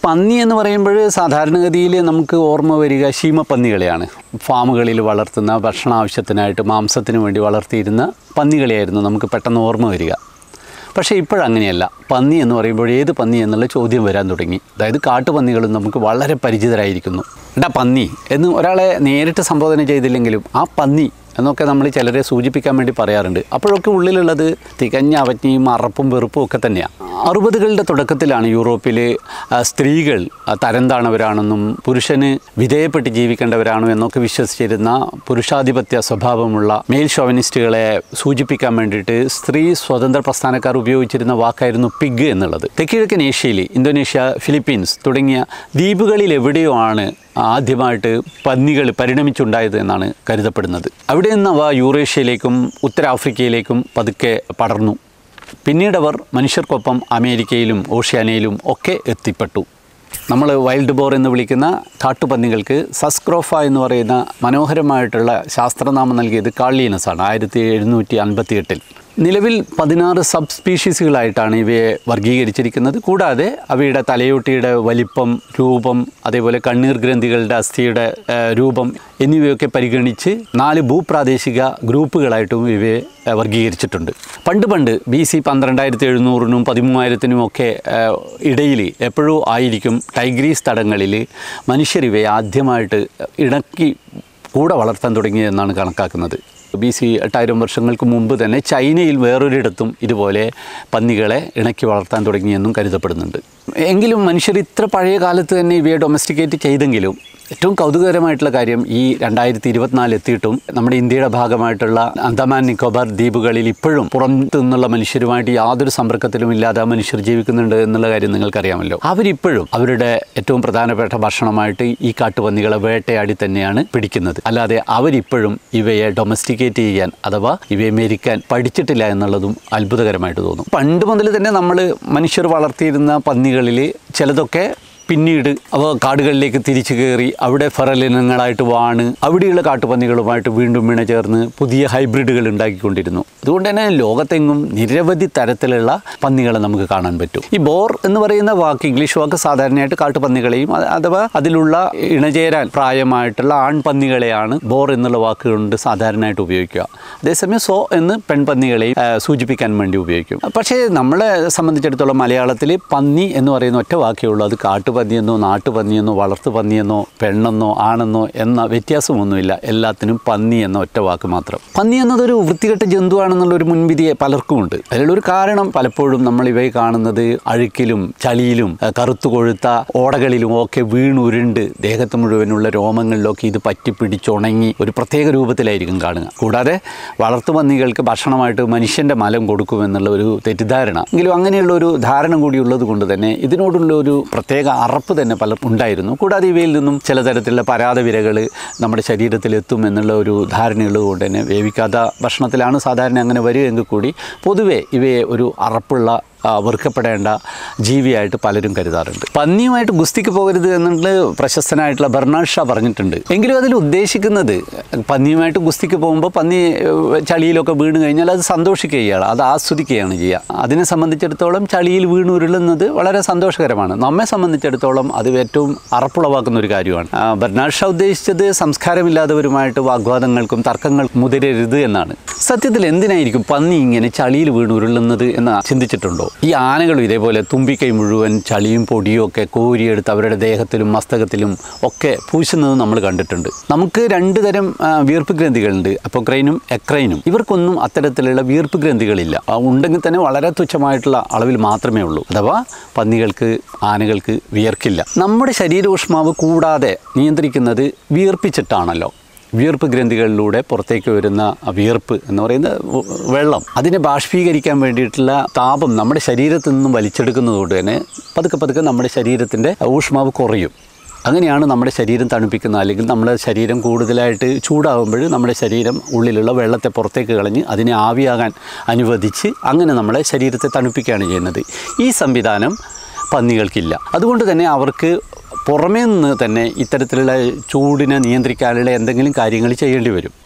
പന്നി എന്ന് പറയുമ്പോൾ സാധാരണഗതിയിൽ നമുക്ക് ഓർമ്മ വരിക ശീമപ്പന്നികളെയാണ് ഫാമുകളിൽ വളർത്തുന്ന ഭക്ഷണ ആവശ്യത്തിനായിട്ട് മാംസത്തിന് വേണ്ടി വളർത്തിയിരുന്ന പന്നികളെയായിരുന്നു നമുക്ക് പെട്ടെന്ന് ഓർമ്മ വരിക പക്ഷേ ഇപ്പോഴങ്ങനെയല്ല പന്നി എന്ന് പറയുമ്പോൾ ഏത് പന്നി എന്നുള്ള ചോദ്യം വരാൻ തുടങ്ങി അതായത് കാട്ടുപന്നികളും നമുക്ക് വളരെ പരിചിതരായിരിക്കുന്നു എടാ പന്നി എന്ന് ഒരാളെ നേരിട്ട് സംബോധന ചെയ്തില്ലെങ്കിലും ആ പന്നി എന്നൊക്കെ നമ്മൾ ചിലരെ സൂചിപ്പിക്കാൻ വേണ്ടി പറയാറുണ്ട് അപ്പോഴൊക്കെ ഉള്ളിലുള്ളത് തികഞ്ഞ അവജ്ഞയും അറപ്പും വെറുപ്പും ഒക്കെ തന്നെയാണ് അറുപതുകളുടെ തുടക്കത്തിലാണ് യൂറോപ്പിൽ ആ, സ്ത്രീകൾ ആ, തരംതാണവരാണെന്നും പുരുഷന് വിധേയപ്പെട്ട് ജീവിക്കേണ്ടവരാണോ എന്നൊക്കെ വിശ്വസിച്ചിരുന്ന പുരുഷാധിപത്യ സ്വഭാവമുള്ള മെയിൽ ഷോവനിസ്റ്റുകളെ സൂചിപ്പിക്കാൻ വേണ്ടിയിട്ട് സ്ത്രീ സ്വതന്ത്ര പ്രസ്ഥാനക്കാർ ഉപയോഗിച്ചിരുന്ന വാക്കായിരുന്നു പിഗ് എന്നുള്ളത് തെക്കിഴക്കൻ ഏഷ്യയിൽ ഇന്തോനേഷ്യ ഫിലിപ്പീൻസ് തുടങ്ങിയ ദ്വീപുകളിൽ എവിടെയോ ആണ് ആദ്യമായിട്ട് പന്നികൾ പരിണമിച്ചുണ്ടായത് എന്നാണ് കരുതപ്പെടുന്നത് അവിടെ നിന്ന് അവ യൂറേഷ്യയിലേക്കും ഉത്തരാഫ്രിക്കയിലേക്കും പതുക്കെ പടർന്നു പിന്നീടവർ മനുഷ്യർക്കൊപ്പം അമേരിക്കയിലും ഓഷ്യാനയിലും ഒക്കെ എത്തിപ്പെട്ടു നമ്മൾ വൈൽഡ് ബോർ എന്ന് വിളിക്കുന്ന കാട്ടുപന്നികൾക്ക് സസ്ക്രോഫ എന്ന് പറയുന്ന മനോഹരമായിട്ടുള്ള ശാസ്ത്രനാമം നൽകിയത് കാളിയനസാണ് ആയിരത്തി എഴുന്നൂറ്റി അൻപത്തി എട്ടിൽ നിലവിൽ പതിനാറ് സബ് സ്പീഷീസുകളായിട്ടാണ് ഇവയെ വർഗീകരിച്ചിരിക്കുന്നത് കൂടാതെ അവയുടെ തലയോട്ടിയുടെ വലിപ്പം രൂപം അതേപോലെ കണ്ണീർ ഗ്രന്ഥികളുടെ അസ്ഥിയുടെ ആ, രൂപം എന്നിവയൊക്കെ പരിഗണിച്ച് നാല് ഭൂപ്രാദേശിക ഗ്രൂപ്പുകളായിട്ടും ഇവയെ ആ, വർഗീകരിച്ചിട്ടുണ്ട് പണ്ട് പണ്ട് ബി സി പന്ത്രണ്ടായിരത്തി എഴുന്നൂറിനും പതിമൂവായിരത്തിനും ഒക്കെ ഇടയിൽ എപ്പോഴും ആയിരിക്കും ടൈഗ്രീസ് തടങ്ങളിൽ മനുഷ്യർ ഇവയെ ആദ്യമായിട്ട് ഇണക്കി കൂടെ വളർത്താൻ തുടങ്ങിയതെന്നാണ് കണക്കാക്കുന്നത് ബി സി എട്ടായിരം വർഷങ്ങൾക്ക് മുമ്പ് തന്നെ ചൈനയിൽ വേറൊരിടത്തും ഇതുപോലെ പന്നികളെ ഇണക്കി വളർത്താൻ തുടങ്ങിയെന്നും കരുതപ്പെടുന്നുണ്ട് എങ്കിലും മനുഷ്യർ ഇത്ര പഴയ കാലത്ത് തന്നെ ഇവയെ ഡൊമസ്റ്റിക്കേറ്റ് ചെയ്തെങ്കിലും ഏറ്റവും കൗതുകകരമായിട്ടുള്ള കാര്യം ഈ രണ്ടായിരത്തി ഇരുപത്തിനാല് എത്തിയിട്ടും നമ്മുടെ ഇന്ത്യയുടെ ഭാഗമായിട്ടുള്ള അന്തമാൻ നിക്കോബാർ ദ്വീപുകളിൽ ഇപ്പോഴും പുറത്തു നിന്നുള്ള മനുഷ്യരുമായിട്ട് യാതൊരു സമ്പർക്കത്തിലും ഇല്ലാതെ ആ മനുഷ്യർ ജീവിക്കുന്നുണ്ട് എന്നുള്ള കാര്യം നിങ്ങൾക്കറിയാമല്ലോ അവരിപ്പോഴും അവരുടെ ഏറ്റവും പ്രധാനപ്പെട്ട ഭക്ഷണമായിട്ട് ഈ കാട്ടുപന്നികളെ വേട്ടയാടി തന്നെയാണ് പിടിക്കുന്നത് അല്ലാതെ അവരിപ്പോഴും ഇവയെ ഡൊമസ്റ്റിക്കേറ്റ് ചെയ്യാൻ അഥവാ ഇവയെ മെരിക്കാൻ പഠിച്ചിട്ടില്ല എന്നുള്ളതും അത്ഭുതകരമായിട്ട് തോന്നും പണ്ട് മുതൽ തന്നെ നമ്മൾ മനുഷ്യർ വളർത്തിയിരുന്ന പന്നികളിൽ ചിലതൊക്കെ പിന്നീട് അവ കാടുകളിലേക്ക് തിരിച്ചു കയറി അവിടെ ഫറലിനങ്ങളായിട്ട് വാണ് അവിടെയുള്ള കാട്ടുപന്നികളുമായിട്ട് വീണ്ടും ഇണ ചേർന്ന് പുതിയ ഹൈബ്രിഡുകൾ ഉണ്ടാക്കിക്കൊണ്ടിരുന്നു അതുകൊണ്ട് തന്നെ ലോകത്തെങ്ങും നിരവധി തരത്തിലുള്ള പന്നികളെ നമുക്ക് കാണാൻ പറ്റും ഈ ബോർ എന്ന് പറയുന്ന വാക്ക് ഇംഗ്ലീഷ് വാക്ക് സാധാരണയായിട്ട് കാട്ടുപന്നികളെയും അത് അഥവാ അതിലുള്ള ഇണചേരാൻ പ്രായമായിട്ടുള്ള ആൺപന്നികളെയാണ് ബോർ എന്നുള്ള വാക്ക് കൊണ്ട് സാധാരണയായിട്ട് ഉപയോഗിക്കുക അതേസമയം സോ എന്ന് പെൺപന്നികളെയും ആ, സൂചിപ്പിക്കാൻ വേണ്ടി ഉപയോഗിക്കും പക്ഷേ നമ്മളെ സംബന്ധിച്ചിടത്തോളം മലയാളത്തിൽ പന്നി എന്ന് പറയുന്ന ഒറ്റ വാക്കേ ഉള്ളൂ അത് കാട്ടുപന്നിയെന്നോ നാട്ടുപന്നിയെന്നോ വളർത്തുപന്നിയെന്നോ പെണ്ണെന്നോ ആണെന്നോ എന്ന വ്യത്യാസമൊന്നുമില്ല എല്ലാത്തിനും പന്നി എന്ന ഒറ്റ വാക്ക് മാത്രം പന്നി എന്നതൊരു വൃത്തികെട്ട ജന്തുവാണെന്നുള്ള ഒരു മുൻവിധിയെ പലർക്കും ഉണ്ട് അതിലുള്ളൊരു കാരണം പലപ്പോഴും നമ്മൾ ഇവയെ കാണുന്നത് അഴുക്കിലും ചളിയിലും ആ, കറുത്തു കൊഴുത്ത ഓടകളിലും ഒക്കെ വീണുരുണ്ട് ദേഹത്ത് മുഴുവനുള്ള രോമങ്ങളിലൊക്കെ ഇത് പറ്റി പിടിച്ചുണങ്ങി ഒരു പ്രത്യേക രൂപത്തിലായിരിക്കും കാണുക കൂടാതെ വളർത്തുപന്നികൾക്ക് ഭക്ഷണമായിട്ട് മനുഷ്യൻ്റെ മലം കൊടുക്കുമെന്നുള്ള ഒരു തെറ്റിദ്ധാരണ എങ്കിലും അങ്ങനെയുള്ള ഒരു ധാരണ കൂടി ഉള്ളത് കൊണ്ട് തന്നെ ഇതിനോടുള്ള ഒരു പ്രത്യേക അറപ്പ് തന്നെ പലർക്കും ഉണ്ടായിരുന്നു കൂടാതെ ഇവയിൽ നിന്നും ചില തരത്തിലുള്ള പരാതവിരകൾ നമ്മുടെ ശരീരത്തിൽ എത്തും എന്നുള്ള ഒരു ധാരണയുള്ളത് കൊണ്ട് തന്നെ വേവിക്കാത്ത ഭക്ഷണത്തിലാണ് സാധാരണ അങ്ങനെ വരികയെങ്കിൽ കൂടി പൊതുവെ ഇവയെ ഒരു അറപ്പുള്ള ആ, വെറുക്കപ്പെടേണ്ട ജീവിയായിട്ട് പലരും കരുതാറുണ്ട് പന്നിയുമായിട്ട് ഗുസ്തിക്ക് പോകരുത് എന്നുള്ളത് പ്രശസ്തനായിട്ടുള്ള ബെർണാഡ് ഷാ പറഞ്ഞിട്ടുണ്ട് എങ്കിലും അതിൽ ഉദ്ദേശിക്കുന്നത് പന്നിയുമായിട്ട് ഗുസ്തിക്ക് പോകുമ്പോൾ പന്നി ഏഹ്, ചളിയിലൊക്കെ വീണ് കഴിഞ്ഞാൽ അത് സന്തോഷിക്കുകയാണ് അത് ആസ്വദിക്കുകയാണ് ചെയ്യുക അതിനെ സംബന്ധിച്ചിടത്തോളം ചളിയിൽ വീണുരുളുന്നത് വളരെ സന്തോഷകരമാണ് നമ്മെ സംബന്ധിച്ചിടത്തോളം അത് ഏറ്റവും അറപ്പുളവാക്കുന്ന ഒരു കാര്യമാണ് ആ, ബെർണാഡ് ഷാ ഉദ്ദേശിച്ചത് സംസ്കാരമില്ലാത്തവരുമായിട്ട് വാഗ്വാദങ്ങൾക്കും തർക്കങ്ങൾക്കും മുതിരരുത് എന്നാണ് സത്യത്തിൽ എന്തിനായിരിക്കും പന്നി ഇങ്ങനെ ചളിയിൽ വീണുരുളുന്നത് എന്ന് ചിന്തിച്ചിട്ടുണ്ടോ ഈ ആനകളും ഇതേപോലെ തുമ്പിക്കൈ മുഴുവൻ ചളിയും പൊടിയും ഒക്കെ കോരിയെടുത്ത് അവരുടെ ദേഹത്തിലും മസ്തകത്തിലും ഒക്കെ പൂശുന്നത് നമ്മൾ കണ്ടിട്ടുണ്ട് നമുക്ക് രണ്ട് തരം ആ, വീർപ്പ് ഗ്രന്ഥികളുണ്ട് അപ്പോക്രൈനും എക്രൈനും ഇവർക്കൊന്നും അത്തരത്തിലുള്ള വീർപ്പ് ഗ്രന്ഥികളില്ല ആ, ഉണ്ടെങ്കിൽ തന്നെ വളരെ തുച്ഛമായിട്ടുള്ള അളവിൽ മാത്രമേ ഉള്ളൂ അഥവാ പന്നികൾക്ക് ആനകൾക്ക് വിയർക്കില്ല നമ്മുടെ ശരീരോഷ്മാവ് കൂടാതെ നിയന്ത്രിക്കുന്നത് വിയർപ്പിച്ചിട്ടാണല്ലോ വിയർപ്പ് ഗ്രന്ഥികളിലൂടെ പുറത്തേക്ക് വരുന്ന ആ വിയർപ്പ് എന്ന് പറയുന്ന വ- വെള്ളം അതിനെ ബാഷ്പീകരിക്കാൻ വേണ്ടിയിട്ടുള്ള താപം നമ്മുടെ ശരീരത്തിൽ നിന്നും വലിച്ചെടുക്കുന്നതുകൊണ്ട് തന്നെ പതുക്കെ പതുക്കെ നമ്മുടെ ശരീരത്തിൻ്റെ ഊഷ്മാവ് കുറയും അങ്ങനെയാണ് നമ്മുടെ ശരീരം തണുപ്പിക്കുന്നത് അല്ലെങ്കിൽ നമ്മുടെ ശരീരം കൂടുതലായിട്ട് ചൂടാകുമ്പോൾ നമ്മുടെ ശരീരം ഉള്ളിലുള്ള വെള്ളത്തെ പുറത്തേക്ക് കളഞ്ഞ് അതിനെ ആവിയാകാൻ അനുവദിച്ച് അങ്ങനെ നമ്മുടെ ശരീരത്തെ തണുപ്പിക്കുകയാണ് ചെയ്യുന്നത് ഈ സംവിധാനം പന്നികൾക്കില്ല അതുകൊണ്ട് തന്നെ അവർക്ക് പുറമേ നിന്ന് തന്നെ ഇത്തരത്തിലുള്ള ചൂടിനെ നിയന്ത്രിക്കാനുള്ള എന്തെങ്കിലും കാര്യങ്ങൾ ചെയ്യേണ്ടി വരും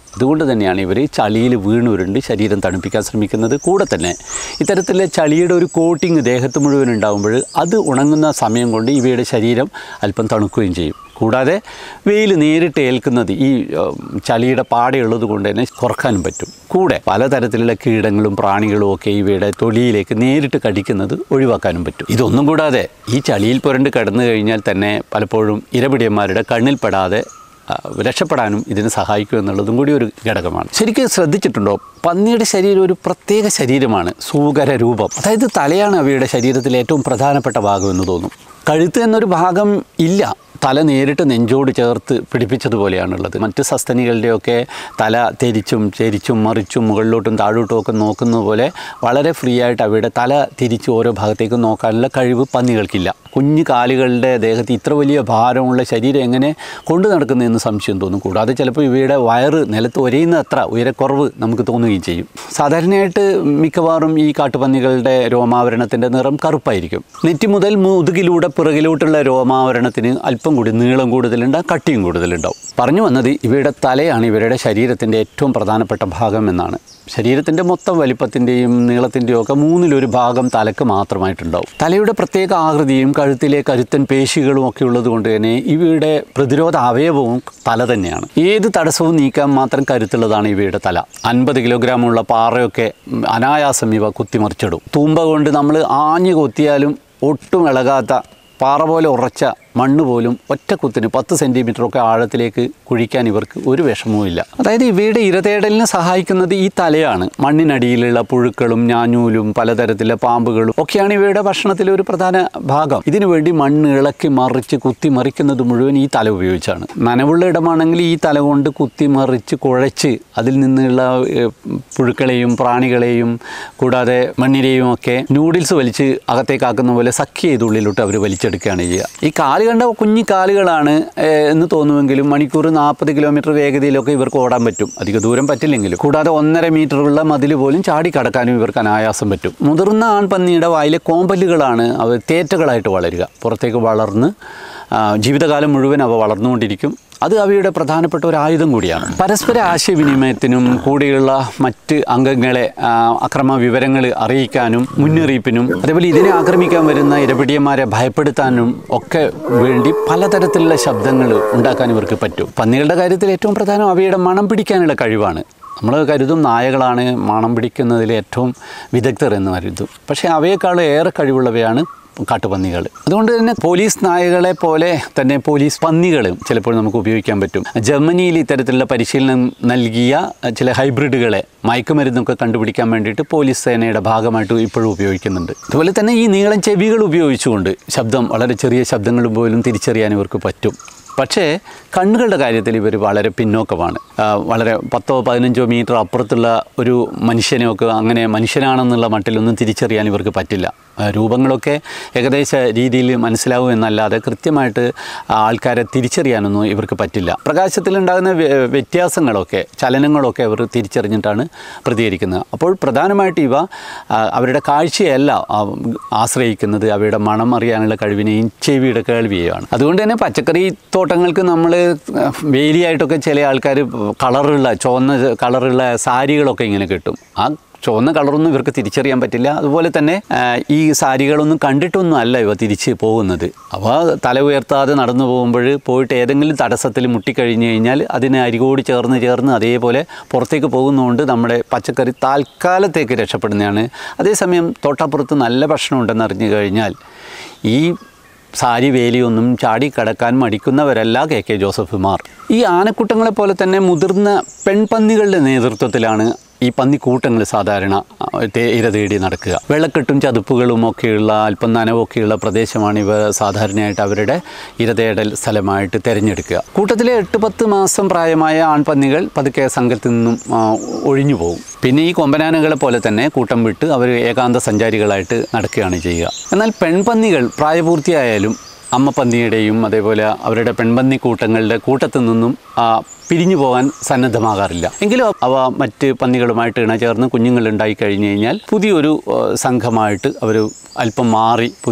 അതുകൊണ്ട് തന്നെയാണ് ഇവർ ചളിയിൽ വീണുരുണ്ട് ശരീരം തണുപ്പിക്കാൻ ശ്രമിക്കുന്നത് കൂടെ തന്നെ ഇത്തരത്തിലുള്ള ചളിയുടെ ഒരു കോട്ടിങ് ദേഹത്ത് മുഴുവൻ ഉണ്ടാകുമ്പോൾ അത് ഉണങ്ങുന്ന സമയം കൊണ്ട് ഇവയുടെ ശരീരം അല്പം തണുക്കുകയും ചെയ്യും കൂടാതെ വെയിൽ നേരിട്ട് ഏൽക്കുന്നത് ഈ ഉം, ചളിയുടെ പാടയുള്ളത് കൊണ്ട് തന്നെ കുറക്കാനും പറ്റും കൂടെ പലതരത്തിലുള്ള കീടങ്ങളും പ്രാണികളും ഒക്കെ ഇവയുടെ തൊലിയിലേക്ക് നേരിട്ട് കടിക്കുന്നത് ഒഴിവാക്കാനും പറ്റും ഇതൊന്നും കൂടാതെ ഈ ചളിയിൽ പുരണ്ട് കിടന്നു കഴിഞ്ഞാൽ തന്നെ പലപ്പോഴും ഇരപിടിയന്മാരുടെ കണ്ണിൽപ്പെടാതെ ആ, രക്ഷപ്പെടാനും ഇതിന് സഹായിക്കും എന്നുള്ളതും കൂടി ഒരു ഘടകമാണ് ശരിക്കും ശ്രദ്ധിച്ചിട്ടുണ്ടോ പന്നിയുടെ ശരീരം ഒരു പ്രത്യേക ശരീരമാണ് സൂകര രൂപം അതായത് തലയാണ് അവയുടെ ശരീരത്തിലെ ഏറ്റവും പ്രധാനപ്പെട്ട ഭാഗം എന്ന് തോന്നും കഴുത്ത് എന്നൊരു ഭാഗം ഇല്ല തല നേരിട്ട് നെഞ്ചോട് ചേർത്ത് പിടിപ്പിച്ചതുപോലെയാണുള്ളത് മറ്റ് സസ്തനികളുടെയൊക്കെ തല തിരിച്ചും ചെരിച്ചും മറിച്ചും മുകളിലോട്ടും താഴോട്ടും ഒക്കെ നോക്കുന്ന പോലെ വളരെ ഫ്രീ ആയിട്ട് അവയുടെ തല തിരിച്ച് ഓരോ ഭാഗത്തേക്കും നോക്കാനുള്ള കഴിവ് പന്നികൾക്കില്ല കുഞ്ഞു കാലുകളുടെ ദേഹത്ത് ഇത്ര വലിയ ഭാരമുള്ള ശരീരം എങ്ങനെ കൊണ്ടു നടക്കുന്നതെന്ന് സംശയം തോന്നും കൂടാതെ ചിലപ്പോൾ ഇവയുടെ വയറ് നിലത്ത് ഒരയുന്ന അത്ര ഉയരക്കുറവ് നമുക്ക് തോന്നുകയും ചെയ്യും സാധാരണയായിട്ട് മിക്കവാറും ഈ കാട്ടുപന്നികളുടെ രോമാവരണത്തിൻ്റെ നിറം കറുപ്പായിരിക്കും നെറ്റി മുതൽ മുതുകിലൂടെ പിറകിലോട്ടുള്ള രോമാവരണത്തിന് അല്പം കൂടി നീളം കൂടുതലുണ്ടാവും കട്ടിയും കൂടുതലുണ്ടാവും പറഞ്ഞു വന്നത് ഇവയുടെ തലയാണ് ഇവരുടെ ശരീരത്തിൻ്റെ ഏറ്റവും പ്രധാനപ്പെട്ട ഭാഗം എന്നാണ് ശരീരത്തിൻ്റെ മൊത്തം വലിപ്പത്തിൻ്റെയും നീളത്തിൻ്റെയും ഒക്കെ മൂന്നിലൊരു ഭാഗം തലക്ക് മാത്രമായിട്ടുണ്ടാവും തലയുടെ പ്രത്യേക ആകൃതിയും കഴുത്തിലെ കരുത്തൻ പേശികളും ഒക്കെ ഉള്ളത് കൊണ്ട് തന്നെ ഇവയുടെ പ്രതിരോധ അവയവവും തല തന്നെയാണ് ഏത് തടസ്സവും നീക്കാൻ മാത്രം കരുത്തുള്ളതാണ് ഇവയുടെ തല അൻപത് കിലോഗ്രാമുള്ള പാറയൊക്കെ ഉം, അനായാസം ഇവ കുത്തിമറിച്ചിടും തൂമ്പ കൊണ്ട് നമ്മൾ ആഞ്ഞു കൊത്തിയാലും ഒട്ടും ഇളകാത്ത പാറ പോലെ ഉറച്ച മണ്ണ് പോലും ഒറ്റ കുത്തിന് പത്ത് സെൻറ്റിമീറ്ററൊക്കെ ആഴത്തിലേക്ക് കുഴിക്കാൻ ഇവർക്ക് ഒരു വിഷമവും ഇല്ല അതായത് ഇവയുടെ ഇരതേടലിന് സഹായിക്കുന്നത് ഈ തലയാണ് മണ്ണിനടിയിലുള്ള പുഴുക്കളും ഞാഞ്ഞൂലും പലതരത്തിലുള്ള പാമ്പുകളും ഒക്കെയാണ് ഇവയുടെ ഭക്ഷണത്തിലെ ഒരു പ്രധാന ഭാഗം ഇതിനു വേണ്ടി മണ്ണ് ഇളക്കി മറിച്ച് കുത്തി മറിക്കുന്നത് മുഴുവൻ ഈ തല ഉപയോഗിച്ചാണ് നനവുള്ള ഇടമാണെങ്കിൽ ഈ തല കൊണ്ട് കുത്തി മറിച്ച് കുഴച്ച് അതിൽ നിന്നുള്ള ഏഹ്, പുഴുക്കളെയും പ്രാണികളെയും കൂടാതെ മണ്ണിനെയും ഒക്കെ നൂഡിൽസ് വലിച്ച് അകത്തേക്കാക്കുന്ന പോലെ സഖ്യ ചെയ്ത് ഉള്ളിലോട്ട് അവർ വലിച്ചെടുക്കുകയാണ് ചെയ്യുക ഈ കാല് കണ്ട കുഞ്ഞി കാലുകളാണ് ഏഹ്, എന്ന് തോന്നുമെങ്കിലും മണിക്കൂർ നാൽപ്പത് കിലോമീറ്റർ വേഗതയിലൊക്കെ ഇവർക്ക് ഓടാൻ പറ്റും അധിക ദൂരം പറ്റില്ലെങ്കിലും കൂടാതെ ഒന്നര മീറ്ററുള്ള മതിൽ പോലും ചാടി കടക്കാനും ഇവർക്ക് അനായാസം പറ്റും മുതിർന്ന ആൺപന്നിയുടെ വായിലെ കോമ്പല്ലുകളാണ് അവർ തേറ്റകളായിട്ട് വളരുക പുറത്തേക്ക് വളർന്ന് ആ, ജീവിതകാലം മുഴുവൻ അവ വളർന്നുകൊണ്ടിരിക്കും അത് അവയുടെ പ്രധാനപ്പെട്ട ഒരു ആയുധം കൂടിയാണ് പരസ്പര ആശയവിനിമയത്തിനും കൂടെയുള്ള മറ്റ് അംഗങ്ങളെ ആ, അക്രമ വിവരങ്ങൾ അറിയിക്കാനും മുന്നറിയിപ്പിനും അതേപോലെ ഇതിനെ ആക്രമിക്കാൻ വരുന്ന ഇരപിടിയന്മാരെ ഭയപ്പെടുത്താനും ഒക്കെ വേണ്ടി പലതരത്തിലുള്ള ശബ്ദങ്ങൾ ഉണ്ടാക്കാൻ ഇവർക്ക് പറ്റും പന്നികളുടെ കാര്യത്തിൽ ഏറ്റവും പ്രധാനം അവയുടെ മണം പിടിക്കാനുള്ള കഴിവാണ് നമ്മൾ കരുതും നായകളാണ് മണം പിടിക്കുന്നതിൽ ഏറ്റവും വിദഗ്ധർ എന്ന് കരുതും പക്ഷേ അവയെക്കാളും ഏറെ കഴിവുള്ളവയാണ് കാട്ടുപന്നികൾ അതുകൊണ്ട് തന്നെ പോലീസ് നായകളെ പോലെ തന്നെ പോലീസ് പന്നികളും ചിലപ്പോൾ നമുക്ക് ഉപയോഗിക്കാൻ പറ്റും ജർമ്മനിയിൽ ഇത്തരത്തിലുള്ള പരിശീലനം നൽകിയ ചില ഹൈബ്രിഡുകളെ മയക്കുമരുന്നൊക്കെ കണ്ടുപിടിക്കാൻ വേണ്ടിയിട്ട് പോലീസ് സേനയുടെ ഭാഗമായിട്ട് ഇപ്പോഴും ഉപയോഗിക്കുന്നുണ്ട് അതുപോലെ തന്നെ ഈ നീളം ചെവികൾ ഉപയോഗിച്ചുകൊണ്ട് ശബ്ദം വളരെ ചെറിയ ശബ്ദങ്ങൾ പോലും തിരിച്ചറിയാൻ ഇവർക്ക് പറ്റും പക്ഷേ കണ്ണുകളുടെ കാര്യത്തിൽ ഇവർ വളരെ പിന്നോക്കമാണ് ആ, വളരെ പത്തോ പതിനഞ്ചോ മീറ്റർ അപ്പുറത്തുള്ള ഒരു മനുഷ്യനെയൊക്കെ അങ്ങനെ മനുഷ്യനാണെന്നുള്ള മട്ടിലൊന്നും തിരിച്ചറിയാൻ ഇവർക്ക് പറ്റില്ല ആ, രൂപങ്ങളൊക്കെ ഏകദേശ രീതിയിൽ മനസ്സിലാവും എന്നല്ലാതെ കൃത്യമായിട്ട് ആൾക്കാരെ തിരിച്ചറിയാനൊന്നും ഇവർക്ക് പറ്റില്ല പ്രകാശത്തിലുണ്ടാകുന്ന വ്യ- വ്യത്യാസങ്ങളൊക്കെ ചലനങ്ങളൊക്കെ അവർ തിരിച്ചറിഞ്ഞിട്ടാണ് പ്രതികരിക്കുന്നത് അപ്പോൾ പ്രധാനമായിട്ട് ഇവ ആ, അവരുടെ കാഴ്ചയല്ല ആ, ആശ്രയിക്കുന്നത് അവയുടെ മണം അറിയാനുള്ള കഴിവിനെയും ചെവിയുടെ കേൾവിയെയാണ് അതുകൊണ്ട് തന്നെ പച്ചക്കറി തോട്ടങ്ങൾക്ക് നമ്മൾ വേലിയായിട്ടൊക്കെ ചില ആൾക്കാർ കളറുള്ള ചുവന്ന കളറുള്ള സാരികളൊക്കെ ഇങ്ങനെ കിട്ടും ആ ചുവന്ന കളറൊന്നും ഇവർക്ക് തിരിച്ചറിയാൻ പറ്റില്ല അതുപോലെ തന്നെ ആ, ഈ സാരികളൊന്നും കണ്ടിട്ടൊന്നും അല്ല ഇവ തിരിച്ച് പോകുന്നത് അപ്പോൾ തല ഉയർത്താതെ നടന്നു പോകുമ്പോൾ പോയിട്ട് ഏതെങ്കിലും തടസ്സത്തിൽ മുട്ടിക്കഴിഞ്ഞ് കഴിഞ്ഞാൽ അതിനെ അരികോട് ചേർന്ന് ചേർന്ന് അതേപോലെ പുറത്തേക്ക് പോകുന്നതുകൊണ്ട് നമ്മുടെ പച്ചക്കറി താൽക്കാലത്തേക്ക് രക്ഷപ്പെടുന്നതാണ് അതേസമയം തോട്ടപ്പുറത്ത് നല്ല ഭക്ഷണം ഉണ്ടെന്ന് അറിഞ്ഞു കഴിഞ്ഞാൽ ഈ സാരി വേലിയൊന്നും ചാടി കടക്കാൻ മടിക്കുന്നവരല്ല കെ കെ ജോസഫുമാർ ഈ ആനക്കൂട്ടങ്ങളെ പോലെ തന്നെ മുതിർന്ന പെൺപന്നികളുടെ നേതൃത്വത്തിലാണ് ഈ പന്നിക്കൂട്ടങ്ങൾ സാധാരണ ആ, തേ- ഇര തേടി നടക്കുക വെള്ളക്കെട്ടും ചതുപ്പുകളും ഒക്കെയുള്ള അല്പം നനവൊക്കെയുള്ള പ്രദേശമാണ് ഇവ സാധാരണയായിട്ട് അവരുടെ ഇരതേടൽ സ്ഥലമായിട്ട് തിരഞ്ഞെടുക്കുക കൂട്ടത്തിലെ എട്ട് പത്ത് മാസം പ്രായമായ ആൺപന്നികൾ പതുക്കെ സംഘത്തിൽ നിന്നും ആ, ഒഴിഞ്ഞു പോകും പിന്നെ ഈ കൊമ്പനാനകളെ പോലെ തന്നെ കൂട്ടം വിട്ട് അവർ ഏകാന്ത സഞ്ചാരികളായിട്ട് നടക്കുകയാണ് ചെയ്യുക എന്നാൽ പെൺപന്നികൾ പ്രായപൂർത്തിയായാലും അമ്മപ്പന്നിയുടെയും അതേപോലെ അവരുടെ പെൺപന്നി കൂട്ടങ്ങളുടെ കൂട്ടത്തിൽ നിന്നും ആ, പിരിഞ്ഞു പോകാൻ സന്നദ്ധമാകാറില്ല എങ്കിലും അവ മറ്റ് പന്നികളുമായിട്ട് ഇണചേർന്ന് കുഞ്ഞുങ്ങൾ ഉണ്ടായി കഴിഞ്ഞു കഴിഞ്ഞാൽ പുതിയൊരു ആ, സംഘമായിട്ട് അവർ അല്പം മാറി പുതിയ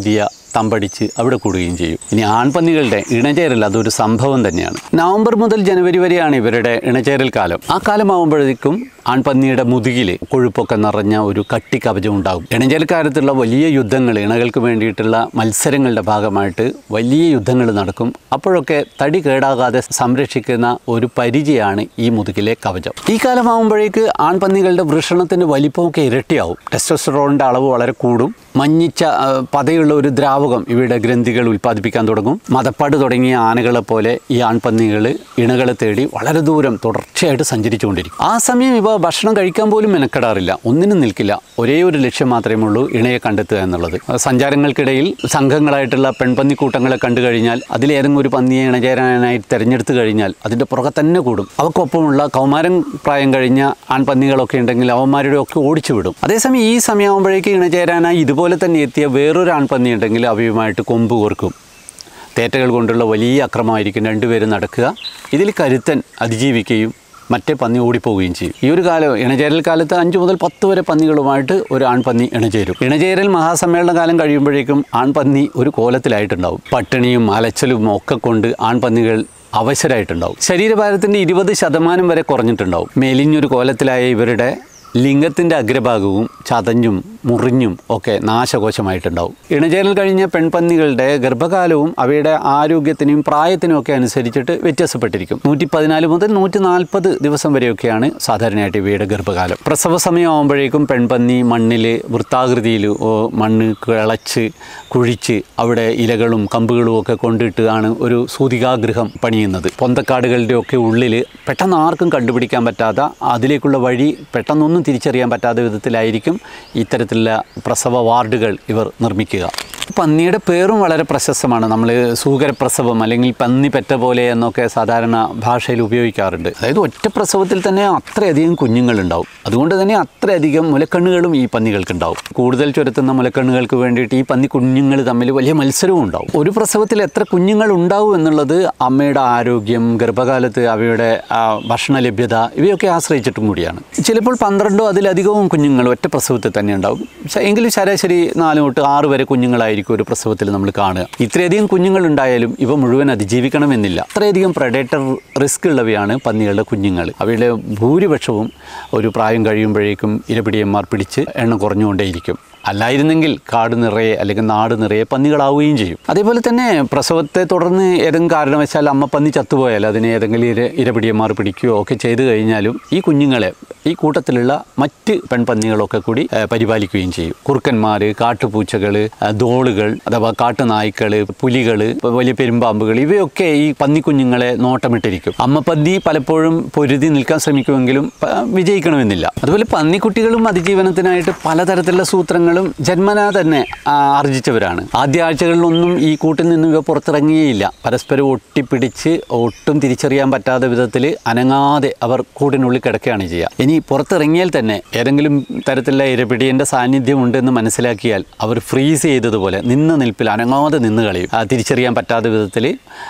തമ്പടിച്ച് അവിടെ കൂടുകയും ചെയ്യും ഇനി ആൺപന്നികളുടെ ഇണചേരൽ അതൊരു സംഭവം തന്നെയാണ് നവംബർ മുതൽ ജനുവരി വരെയാണ് ഇവരുടെ ഇണചേരൽ കാലം ആ കാലമാകുമ്പോഴേക്കും ആൺപന്നിയുടെ മുതുകിൽ കൊഴുപ്പൊക്കെ നിറഞ്ഞ ഒരു കട്ടി കവചം ഉണ്ടാകും ഇണചേൽക്കാലത്തുള്ള വലിയ യുദ്ധങ്ങൾ ഇണകൾക്ക് വേണ്ടിയിട്ടുള്ള മത്സരങ്ങളുടെ ഭാഗമായിട്ട് വലിയ യുദ്ധങ്ങൾ നടക്കും അപ്പോഴൊക്കെ തടി കേടാകാതെ സംരക്ഷിക്കുന്ന ഒരു പരിചയമാണ് ഈ മുതുകിലെ കവചം ഈ കാലമാകുമ്പോഴേക്ക് ആൺപന്നികളുടെ വൃഷണത്തിൻ്റെ വലിപ്പമൊക്കെ ഇരട്ടിയാവും ടെസ്റ്റോസ്റ്ററോണിൻ്റെ അളവ് വളരെ കൂടും മഞ്ഞിച്ച ആ, പതയുള്ള ഒരു ദ്രാവകം ഇവയുടെ ഗ്രന്ഥികൾ ഉൽപ്പാദിപ്പിക്കാൻ തുടങ്ങും മതപ്പാട് തുടങ്ങിയ ആനകളെ പോലെ ഈ ആൺപന്നികൾ ഇണകളെ തേടി വളരെ ദൂരം തുടർച്ചയായിട്ട് സഞ്ചരിച്ചുകൊണ്ടിരിക്കും ആ സമയം ഇവ ഭക്ഷണം കഴിക്കാൻ പോലും മെനക്കെടാറില്ല ഒന്നിനും നിൽക്കില്ല ഒരേ ഒരു ലക്ഷ്യം മാത്രമേ ഉള്ളൂ ഇണയെ കണ്ടെത്തുക എന്നുള്ളത് സഞ്ചാരങ്ങൾക്കിടയിൽ സംഘങ്ങളായിട്ടുള്ള പെൺപന്നിക്കൂട്ടങ്ങളെ കണ്ടു കഴിഞ്ഞാൽ അതിലേതെങ്കിലും ഒരു പന്നിയെ ഇണചേരാനായി തിരഞ്ഞെടുത്തു കഴിഞ്ഞാൽ അതിൻ്റെ പുറകെ തന്നെ കൂടും അവക്കൊപ്പമുള്ള കൗമാരം പ്രായം കഴിഞ്ഞ ആൺപന്നികളൊക്കെ ഉണ്ടെങ്കിൽ അവന്മാരുടെ ഒക്കെ ഓടിച്ചു വിടും അതേസമയം ഈ സമയമാകുമ്പോഴേക്ക് ഇണചേരാനായി ഇതുപോലെ തന്നെ എത്തിയ വേറൊരു ആൺപന്നി ഉണ്ടെങ്കിൽ അവയുമായിട്ട് കൊമ്പ് കോർക്കും തേറ്റകൾ കൊണ്ടുള്ള വലിയ അക്രമമായിരിക്കും രണ്ടുപേരും നടക്കുക ഇതിൽ കരുത്തൻ അതിജീവിക്കുകയും മറ്റേ പന്നി ഓടിപ്പോവുകയും ചെയ്യും ഈ ഒരു കാലം ഇണചേരൽ കാലത്ത് അഞ്ച് മുതൽ പത്ത് വരെ പന്നികളുമായിട്ട് ഒരു ആൺപന്നി ഇണചേരും ഇണചേരൽ മഹാസമ്മേളന കാലം കഴിയുമ്പോഴേക്കും ആൺപന്നി ഒരു കോലത്തിലായിട്ടുണ്ടാവും പട്ടിണിയും അലച്ചലും ഒക്കെ കൊണ്ട് ആൺപന്നികൾ അവശരായിട്ടുണ്ടാവും ശരീരഭാരത്തിൻ്റെ ഇരുപത് ശതമാനം വരെ കുറഞ്ഞിട്ടുണ്ടാവും മെലിഞ്ഞൊരു കോലത്തിലായ ഇവരുടെ ലിംഗത്തിൻ്റെ അഗ്രഭാഗവും ചതഞ്ഞും മുറിഞ്ഞും ഒക്കെ നാശകോശമായിട്ടുണ്ടാവും ഇണചേരൽ കഴിഞ്ഞ പെൺപന്നികളുടെ ഗർഭകാലവും അവയുടെ ആരോഗ്യത്തിനും പ്രായത്തിനും ഒക്കെ അനുസരിച്ചിട്ട് വ്യത്യാസപ്പെട്ടിരിക്കും നൂറ്റി പതിനാല് മുതൽ നൂറ്റി നാൽപ്പത് ദിവസം വരെയൊക്കെയാണ് സാധാരണയായിട്ട് ഇവയുടെ ഗർഭകാലം പ്രസവ സമയമാകുമ്പോഴേക്കും പെൺപന്നി മണ്ണിൽ വൃത്താകൃതിയിൽ ഓ, മണ്ണ് കിളച്ച് കുഴിച്ച് അവിടെ ഇലകളും കമ്പുകളും ഒക്കെ കൊണ്ടിട്ടാണ് ഒരു സൂതികാഗൃഹം പണിയുന്നത് പൊന്തക്കാടുകളുടെ ഒക്കെ ഉള്ളിൽ പെട്ടെന്ന് ആർക്കും കണ്ടുപിടിക്കാൻ പറ്റാത്ത അതിലേക്കുള്ള വഴി പെട്ടെന്നൊന്നും തിരിച്ചറിയാൻ പറ്റാത്ത വിധത്തിലായിരിക്കും ഇത്തരത്തിലുള്ള പ്രസവ വാർഡുകൾ ഇവർ നിർമ്മിക്കുക പന്നിയുടെ പേരും വളരെ പ്രശസ്തമാണ് നമ്മൾ സൂകരപ്രസവം അല്ലെങ്കിൽ പന്നി പെറ്റ പോലെ എന്നൊക്കെ സാധാരണ ഭാഷയിൽ ഉപയോഗിക്കാറുണ്ട് അതായത് ഒറ്റ പ്രസവത്തിൽ തന്നെ അത്രയധികം കുഞ്ഞുങ്ങളുണ്ടാവും അതുകൊണ്ട് തന്നെ അത്രയധികം മുലക്കണ്ണുകളും ഈ പന്നികൾക്കുണ്ടാവും കൂടുതൽ ചുരത്തുന്ന മുലക്കണ്ണുകൾക്ക് വേണ്ടിയിട്ട് ഈ പന്നി കുഞ്ഞുങ്ങൾ തമ്മിൽ വലിയ മത്സരവും ഉണ്ടാവും ഒരു പ്രസവത്തിൽ എത്ര കുഞ്ഞുങ്ങൾ ഉണ്ടാവും എന്നുള്ളത് അമ്മയുടെ ആരോഗ്യം ഗർഭകാലത്ത് അവയുടെ ആ, ഭക്ഷണ ലഭ്യത ഇവയൊക്കെ ആശ്രയിച്ചിട്ടും കൂടിയാണ് ചിലപ്പോൾ പന്ത്രണ്ടോ അതിലധികവും കുഞ്ഞുങ്ങൾ ഒറ്റ പ്രസവത്തിൽ തന്നെ ഉണ്ടാവും ശ- എങ്കിലും ശരാശരി നാല് തൊട്ട് ആറ് വരെ കുഞ്ഞുങ്ങളായിരിക്കും ഒരു പ്രസവത്തിൽ നമ്മൾ കാണുക ഇത്രയധികം കുഞ്ഞുങ്ങൾ ഉണ്ടായാലും ഇവ മുഴുവൻ അതിജീവിക്കണമെന്നില്ല അത്രയധികം പ്രഡേറ്റർ റിസ്ക് ഉള്ളവയാണ് പന്നികളുടെ കുഞ്ഞുങ്ങൾ അവയുടെ ഭൂരിപക്ഷവും ഒരു പ്രായം കഴിയുമ്പോഴേക്കും ഇരപിടിയന്മാർ പിടിച്ച് എണ്ണം കുറഞ്ഞുകൊണ്ടേയിരിക്കും അല്ലായിരുന്നെങ്കിൽ കാട് നിറയെ അല്ലെങ്കിൽ നാട് നിറയെ പന്നികളാവുകയും ചെയ്യും അതേപോലെ തന്നെ പ്രസവത്തെ തുടർന്ന് ഏതെങ്കിലും കാരണവശാൽ അമ്മ പന്നി ചത്തുപോയാൽ അതിനെ ഏതെങ്കിലും ഇര ഇരപിടിയന്മാർ പിടിക്കുകയോ ഒക്കെ ചെയ്തു കഴിഞ്ഞാലും ഈ കുഞ്ഞുങ്ങളെ ഈ കൂട്ടത്തിലുള്ള മറ്റ് പെൺപന്നികളൊക്കെ കൂടി ഏ, പരിപാലിക്കുകയും ചെയ്യും കുറുക്കന്മാർ കാട്ടുപൂച്ചകൾ ദോളുകൾ അഥവാ കാട്ടുനായ്ക്കൾ പുലികൾ വലിയ പെരുമ്പാമ്പുകൾ ഇവയൊക്കെ ഈ പന്നിക്കുഞ്ഞുങ്ങളെ നോട്ടമിട്ടിരിക്കും അമ്മ പന്നി പലപ്പോഴും പൊരുതി നിൽക്കാൻ ശ്രമിക്കുമെങ്കിലും പ- വിജയിക്കണമെന്നില്ല അതുപോലെ പന്നിക്കുട്ടികളും അതിജീവനത്തിനായിട്ട് പലതരത്തിലുള്ള സൂത്രങ്ങളും ജന്മനാ തന്നെ ആ, ആർജിച്ചവരാണ് ആദ്യ ആഴ്ചകളിലൊന്നും ഈ കൂട്ടിൽ നിന്നും ഇവ പുറത്തിറങ്ങിയേയില്ല പരസ്പരം ഒട്ടിപ്പിടിച്ച് ഒട്ടും തിരിച്ചറിയാൻ പറ്റാത്ത വിധത്തിൽ അനങ്ങാതെ അവർ കൂടിനുള്ളിൽ കിടക്കുകയാണ് ചെയ്യുക ഇനി പുറത്തിറങ്ങിയാൽ തന്നെ ഏതെങ്കിലും തരത്തിലുള്ള ഇരപിടിയൻ്റെ സാന്നിധ്യം ഉണ്ടെന്ന് മനസ്സിലാക്കിയാൽ അവർ ഫ്രീസ് ചെയ്തതുപോലെ നിന്ന് നിൽപ്പിൽ അനങ്ങാതെ നിന്ന് കളയും ആ, തിരിച്ചറിയാൻ പറ്റാത്ത വിധത്തിൽ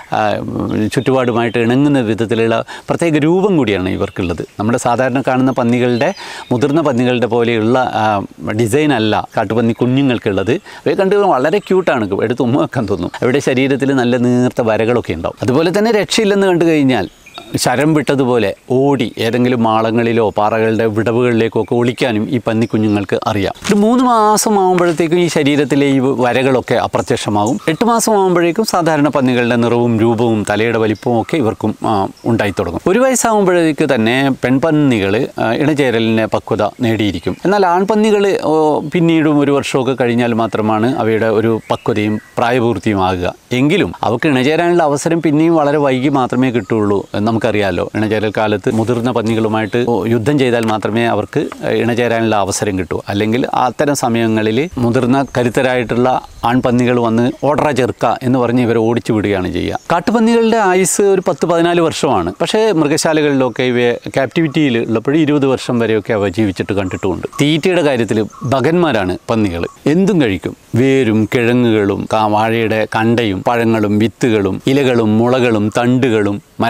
ചുറ്റുപാടുമായിട്ട് ഇണങ്ങുന്ന വിധത്തിലുള്ള പ്രത്യേക രൂപം കൂടിയാണ് ഇവർക്കുള്ളത് നമ്മുടെ സാധാരണ കാണുന്ന പന്നികളുടെ മുതിർന്ന പന്നികളുടെ പോലെയുള്ള ആ, ഡിസൈൻ അല്ല കാട്ടുപന്നി കുഞ്ഞുങ്ങൾക്കുള്ളത് അവയെ കണ്ട് വളരെ ക്യൂട്ടാണ് എടുത്ത് ഉമ്മ വെക്കാൻ തോന്നും അവയുടെ ശരീരത്തിൽ നല്ല നീർത്ത വരകളൊക്കെ ഉണ്ടാവും അതുപോലെ തന്നെ രക്ഷയില്ലെന്ന് കണ്ടു കഴിഞ്ഞാൽ ശരം വിട്ടതുപോലെ ഓടി ഏതെങ്കിലും മാളങ്ങളിലോ പാറകളുടെ വിടവുകളിലേക്കോ ഒക്കെ ഒളിക്കാനും ഈ പന്നിക്കുഞ്ഞുങ്ങൾക്ക് അറിയാം ഒരു മൂന്ന് മാസം ആകുമ്പോഴത്തേക്കും ഈ ശരീരത്തിലെ ഈ വരകളൊക്കെ അപ്രത്യക്ഷമാകും എട്ട് മാസം ആകുമ്പോഴേക്കും സാധാരണ പന്നികളുടെ നിറവും രൂപവും തലയുടെ വലിപ്പവും ഒക്കെ ഇവർക്കും ആ, ഉണ്ടായി തുടങ്ങും ഒരു വയസ്സാകുമ്പോഴേക്ക് തന്നെ പെൺപന്നികൾ ഇണചേരലിനെ പക്വത നേടിയിരിക്കും എന്നാൽ ആൺപന്നികൾ പിന്നീടും ഒരു വർഷമൊക്കെ കഴിഞ്ഞാൽ മാത്രമാണ് അവയുടെ ഒരു പക്വതയും പ്രായപൂർത്തിയും ആകുക എങ്കിലും അവർക്ക് ഇണചേരാനുള്ള അവസരം പിന്നെയും വളരെ വൈകി മാത്രമേ കിട്ടുള്ളൂ എന്ന് നമുക്കറിയാമല്ലോ ഇണചേരൽ കാലത്ത് മുതിർന്ന പന്നികളുമായിട്ട് യുദ്ധം ചെയ്താൽ മാത്രമേ അവർക്ക് ഇണചേരാനുള്ള അവസരം കിട്ടൂ അല്ലെങ്കിൽ അത്തരം സമയങ്ങളിൽ മുതിർന്ന കരുത്തരായിട്ടുള്ള ആൺപന്നികൾ വന്ന് ഓർഡറ ചെറുക്ക എന്ന് പറഞ്ഞ് ഇവരെ ഓടിച്ചു വിടുകയാണ് ചെയ്യുക കാട്ടുപന്നികളുടെ ആയുസ് ഒരു പത്ത് പതിനാല് വർഷമാണ് പക്ഷേ മൃഗശാലകളിലൊക്കെ ഇവയെ ക്യാപ്റ്റിവിറ്റിയിൽ ഉള്ളപ്പോഴും ഇരുപത് വർഷം വരെയൊക്കെ അവ ജീവിച്ചിട്ട് കണ്ടിട്ടുമുണ്ട് തീറ്റയുടെ കാര്യത്തിൽ ഭഗന്മാരാണ് പന്നികൾ എന്തും കഴിക്കും വേരും കിഴങ്ങുകളും കാ- വാഴയുടെ കണ്ടയും പഴങ്ങളും വിത്തുകളും ഇലകളും മുളകളും തണ്ടുകളും മരത്തിൻ്റെ തൊലി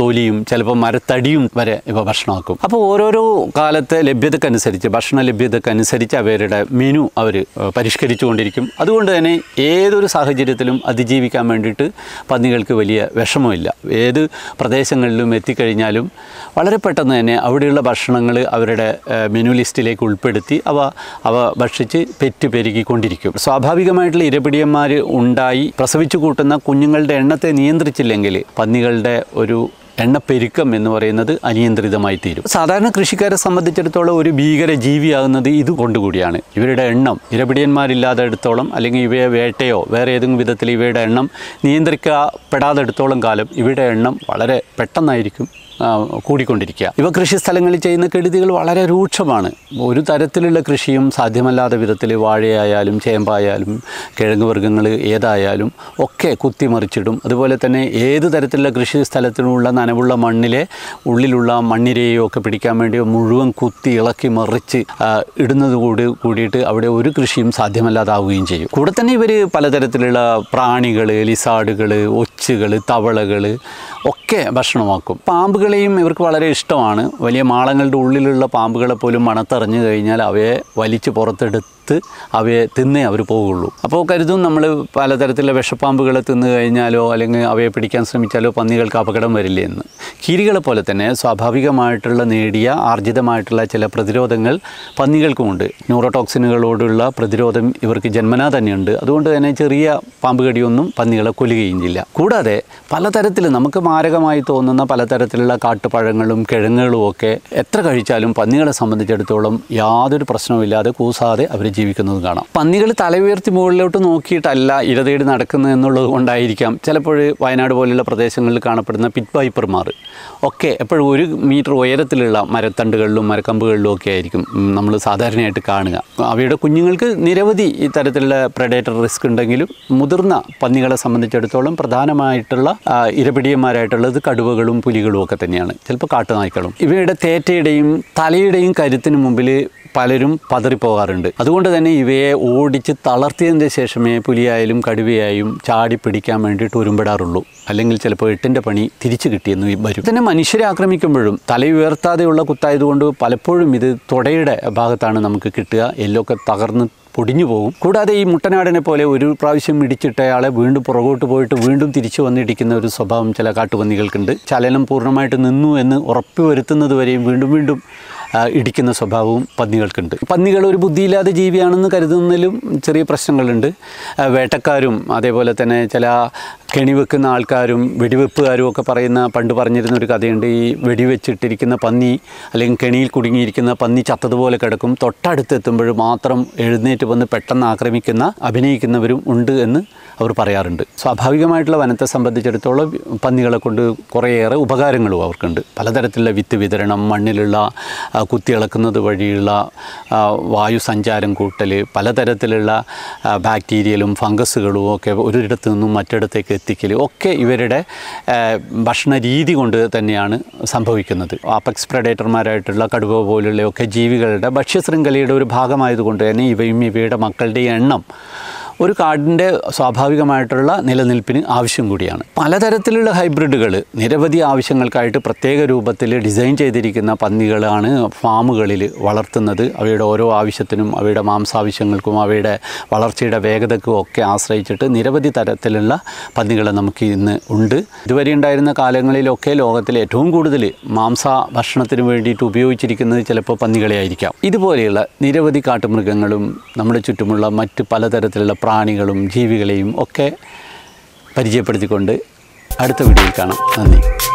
തൊലിയും ചിലപ്പോൾ മരത്തടിയും വരെ ഇവ ഭക്ഷണമാക്കും അപ്പോൾ ഓരോരോ കാലത്തെ ലഭ്യതക്കനുസരിച്ച് ഭക്ഷണ ലഭ്യതക്കനുസരിച്ച് അവരുടെ മെനു അവർ പരിഷ്കരിച്ചു കൊണ്ടിരിക്കും അതുകൊണ്ട് തന്നെ ഏതൊരു സാഹചര്യത്തിലും അതിജീവിക്കാൻ വേണ്ടിയിട്ട് പന്നികൾക്ക് വലിയ വിഷമമില്ല ഏത് പ്രദേശങ്ങളിലും എത്തിക്കഴിഞ്ഞാലും വളരെ പെട്ടെന്ന് തന്നെ അവിടെയുള്ള ഭക്ഷണങ്ങൾ അവരുടെ ഏഹ്, മെനു ലിസ്റ്റിലേക്ക് ഉൾപ്പെടുത്തി അവ അവ ഭക്ഷിച്ച് പെറ്റ് പെരുകിക്കൊണ്ടിരിക്കും സ്വാഭാവികമായിട്ടുള്ള ഇരപിടിയന്മാർ ഉണ്ടായി പ്രസവിച്ചു കൂട്ടുന്ന കുഞ്ഞുങ്ങളുടെ എണ്ണത്തെ നിയന്ത്രിച്ചില്ലെങ്കിൽ പന്നികളുടെ ഒരു എണ്ണപ്പെരുക്കം എന്ന് പറയുന്നത് അനിയന്ത്രിതമായി തീരും സാധാരണ കൃഷിക്കാരെ സംബന്ധിച്ചിടത്തോളം ഒരു ഭീകര ജീവിയാകുന്നത് ഇത് കൊണ്ടുകൂടിയാണ് ഇവരുടെ എണ്ണം ഇരപിടിയന്മാരില്ലാതെടുത്തോളം അല്ലെങ്കിൽ ഇവയെ വേട്ടയോ വേറെ ഏതെങ്കിലും വിധത്തിൽ ഇവയുടെ എണ്ണം നിയന്ത്രിക്കപ്പെടാതെടുത്തോളം കാലം ഇവയുടെ എണ്ണം വളരെ പെട്ടെന്നായിരിക്കും ആ, കൂടിക്കൊണ്ടിരിക്കുക ഇവ കൃഷി സ്ഥലങ്ങളിൽ ചെയ്യുന്ന കെടുതികൾ വളരെ രൂക്ഷമാണ് ഒരു തരത്തിലുള്ള കൃഷിയും സാധ്യമല്ലാത്ത വിധത്തിൽ വാഴയായാലും ചേമ്പായാലും കിഴങ്ങ് വർഗ്ഗങ്ങൾ ഏതായാലും ഒക്കെ കുത്തിമറിച്ചിടും അതുപോലെ തന്നെ ഏത് തരത്തിലുള്ള കൃഷി സ്ഥലത്തിനുള്ള നനവുള്ള മണ്ണിലെ ഉള്ളിലുള്ള മണ്ണിരയോ ഒക്കെ പിടിക്കാൻ വേണ്ടി മുഴുവൻ കുത്തി ഇളക്കി മറിച്ച് ആ, ഇടുന്നത് കൂടി കൂടിയിട്ട് അവിടെ ഒരു കൃഷിയും സാധ്യമല്ലാതാവുകയും ചെയ്യും കൂടെ തന്നെ ഇവർ പലതരത്തിലുള്ള പ്രാണികൾ ലിസാഡുകൾ ഒച്ചുകൾ തവളകൾ ഒക്കെ ഭക്ഷണമാക്കും പാമ്പുകളെയും ഇവർക്ക് വളരെ ഇഷ്ടമാണ് വലിയ മാളങ്ങളുടെ ഉള്ളിലുള്ള പാമ്പുകളെ പോലും മണത്തറിഞ്ഞു കഴിഞ്ഞാൽ അവയെ വലിച്ച് പുറത്തെടുത്ത് അവയെ തിന്നേ അവർ പോവുള്ളൂ അപ്പോൾ കരുതും നമ്മൾ പലതരത്തിലുള്ള വിഷപ്പാമ്പുകളെ തിന്നു കഴിഞ്ഞാലോ അല്ലെങ്കിൽ അവയെ പിടിക്കാൻ ശ്രമിച്ചാലോ പന്നികൾക്ക് അപകടം വരില്ലേ എന്ന് കീരികളെ പോലെ തന്നെ സ്വാഭാവികമായിട്ടുള്ള നേടിയ ആർജിതമായിട്ടുള്ള ചില പ്രതിരോധങ്ങൾ പന്നികൾക്കുമുണ്ട് ന്യൂറോടോക്സിനുകളോടുള്ള പ്രതിരോധം ഇവർക്ക് ജന്മനാ തന്നെയുണ്ട് അതുകൊണ്ട് തന്നെ ചെറിയ പാമ്പ് കടിയൊന്നും പന്നികളെ കൊല്ലുകയും ചെയ്യില്ല കൂടാതെ പലതരത്തിൽ നമുക്ക് മാരകമായി തോന്നുന്ന പലതരത്തിലുള്ള കാട്ടുപഴങ്ങളും കിഴങ്ങുകളും ഒക്കെ എത്ര കഴിച്ചാലും പന്നികളെ സംബന്ധിച്ചിടത്തോളം യാതൊരു പ്രശ്നവുമില്ലാതെ കൂസാതെ അവർ ജീവിക്കുന്നത് കാണാം പന്നികൾ തല ഉയർത്തി മുകളിലോട്ട് നോക്കിയിട്ടല്ല ഇര തേടി നടക്കുന്നത് എന്നുള്ളത് കൊണ്ടായിരിക്കാം ചിലപ്പോൾ വയനാട് പോലെയുള്ള പ്രദേശങ്ങളിൽ കാണപ്പെടുന്ന പിറ്റ് വൈപ്പർമാർ ഒക്കെ എപ്പോഴും ഒരു മീറ്റർ ഉയരത്തിലുള്ള മരത്തണ്ടുകളിലും മരക്കമ്പുകളിലും ഒക്കെ ആയിരിക്കും നമ്മൾ സാധാരണയായിട്ട് കാണുക അവയുടെ കുഞ്ഞുങ്ങൾക്ക് നിരവധി ഈ തരത്തിലുള്ള പ്രഡേറ്റർ റിസ്ക് ഉണ്ടെങ്കിലും മുതിർന്ന പന്നികളെ സംബന്ധിച്ചിടത്തോളം പ്രധാനമായിട്ടുള്ള ആ, ഇരപിടിയന്മാരായിട്ടുള്ളത് കടുവകളും പുലികളും ഒക്കെ തന്നെയാണ് ചിലപ്പോൾ കാട്ടുനായ്ക്കളും ഇവയുടെ തേറ്റയുടെയും തലയുടെയും കരുത്തിന് മുമ്പിൽ പലരും പതറിപ്പോകാറുണ്ട് അതുകൊണ്ട് തന്നെ ഇവയെ ഓടിച്ച് തളർത്തിയതിന് ശേഷമേ പുലിയായാലും കടുവയായും ചാടി പിടിക്കാൻ വേണ്ടിയിട്ട് ഉരുമ്പിടാറുള്ളൂ അല്ലെങ്കിൽ ചിലപ്പോൾ എട്ടിൻ്റെ പണി തിരിച്ചു കിട്ടിയെന്ന് വരും തന്നെ മനുഷ്യരെ ആക്രമിക്കുമ്പോഴും തല ഉയർത്താതെയുള്ള കുത്തായതുകൊണ്ട് പലപ്പോഴും ഇത് തുടയുടെ ഭാഗത്താണ് നമുക്ക് കിട്ടുക എല്ലൊക്കെ തകർന്ന് പൊടിഞ്ഞു പോകും കൂടാതെ ഈ മുട്ടനാടിനെ പോലെ ഒരു പ്രാവശ്യം ഇടിച്ചിട്ടയാളെ വീണ്ടും പുറകോട്ട് പോയിട്ട് വീണ്ടും തിരിച്ചു വന്നിടിക്കുന്ന ഒരു സ്വഭാവം ചില കാട്ടുപന്നികൾക്കുണ്ട് ചലനം പൂർണ്ണമായിട്ട് നിന്നു എന്ന് ഉറപ്പ് വരുത്തുന്നത് വരെയും വീണ്ടും വീണ്ടും ആ, ഇടിക്കുന്ന സ്വഭാവവും പന്നികൾക്കുണ്ട് പന്നികൾ ഒരു ബുദ്ധിയില്ലാത്ത ജീവിയാണെന്ന് കരുതുന്നതിലും ചെറിയ പ്രശ്നങ്ങളുണ്ട് ആ, വേട്ടക്കാരും അതേപോലെ തന്നെ ചില കെണിവെക്കുന്ന ആൾക്കാരും വെടിവെപ്പുകാരും ഒക്കെ പറയുന്ന പണ്ട് പറഞ്ഞിരുന്ന ഒരു കഥയുണ്ട് ഈ വെടിവെച്ചിട്ടിരിക്കുന്ന പന്നി അല്ലെങ്കിൽ കെണിയിൽ കുടുങ്ങിയിരിക്കുന്ന പന്നി ചത്തതുപോലെ കിടക്കും തൊട്ടടുത്ത് എത്തുമ്പോൾ മാത്രം എഴുന്നേറ്റ് വന്ന് പെട്ടെന്ന് ആക്രമിക്കുന്ന അഭിനയിക്കുന്നവരും ഉണ്ട് എന്ന് അവർ പറയാറുണ്ട് സ്വാഭാവികമായിട്ടുള്ള വനത്തെ സംബന്ധിച്ചിടത്തോളം പന്നികളെ കൊണ്ട് കുറേയേറെ ഉപകാരങ്ങളും അവർക്കുണ്ട് പലതരത്തിലുള്ള വിത്ത് വിതരണം മണ്ണിലുള്ള ആ, കുത്തിയിളക്കുന്നത് വഴിയുള്ള ആ, വായു സഞ്ചാരം കൂട്ടൽ പലതരത്തിലുള്ള ആ, ബാക്ടീരിയലും ഫംഗസുകളും ഒക്കെ ഒരിടത്തു നിന്നും മറ്റിടത്തേക്ക് എത്തിക്കൽ ഒക്കെ ഇവരുടെ ആ, ഭക്ഷണ രീതി കൊണ്ട് തന്നെയാണ് സംഭവിക്കുന്നത് ആപെക്സ് പ്രഡേറ്റർമാരായിട്ടുള്ള കടുവ പോലുള്ളയൊക്കെ ജീവികളുടെ ഭക്ഷ്യശൃംഖലയുടെ ഒരു ഭാഗമായതുകൊണ്ട് തന്നെ ഇവയും ഇവയുടെ മക്കളുടെ എണ്ണം ഒരു കാടിൻ്റെ സ്വാഭാവികമായിട്ടുള്ള നിലനിൽപ്പിന് ആവശ്യം കൂടിയാണ് പലതരത്തിലുള്ള ഹൈബ്രിഡുകൾ നിരവധി ആവശ്യങ്ങൾക്കായിട്ട് പ്രത്യേക രൂപത്തിൽ ഡിസൈൻ ചെയ്തിരിക്കുന്ന പന്നികളാണ് ഫാമുകളിൽ വളർത്തുന്നത് അവയുടെ ഓരോ ആവശ്യത്തിനും അവയുടെ മാംസാവശ്യങ്ങൾക്കും അവയുടെ വളർച്ചയുടെ വേഗതക്കും ഒക്കെ ആശ്രയിച്ചിട്ട് നിരവധി തരത്തിലുള്ള പന്നികൾ നമുക്ക് ഇന്ന് ഉണ്ട് ഇതുവരെ ഉണ്ടായിരുന്ന കാലങ്ങളിലൊക്കെ ലോകത്തിൽ ഏറ്റവും കൂടുതൽ മാംസ ഭക്ഷണത്തിന് വേണ്ടിയിട്ട് ഉപയോഗിച്ചിരിക്കുന്നത് ചിലപ്പോൾ പന്നികളെ ആയിരിക്കാം ഇതുപോലെയുള്ള നിരവധി കാട്ടുമൃഗങ്ങളും നമ്മുടെ ചുറ്റുമുള്ള മറ്റ് പലതരത്തിലുള്ള പ്രാണികളും ജീവികളെയും ഒക്കെ പരിചയപ്പെടുത്തിക്കൊണ്ട് അടുത്ത വീഡിയോയിൽ കാണാം നന്ദി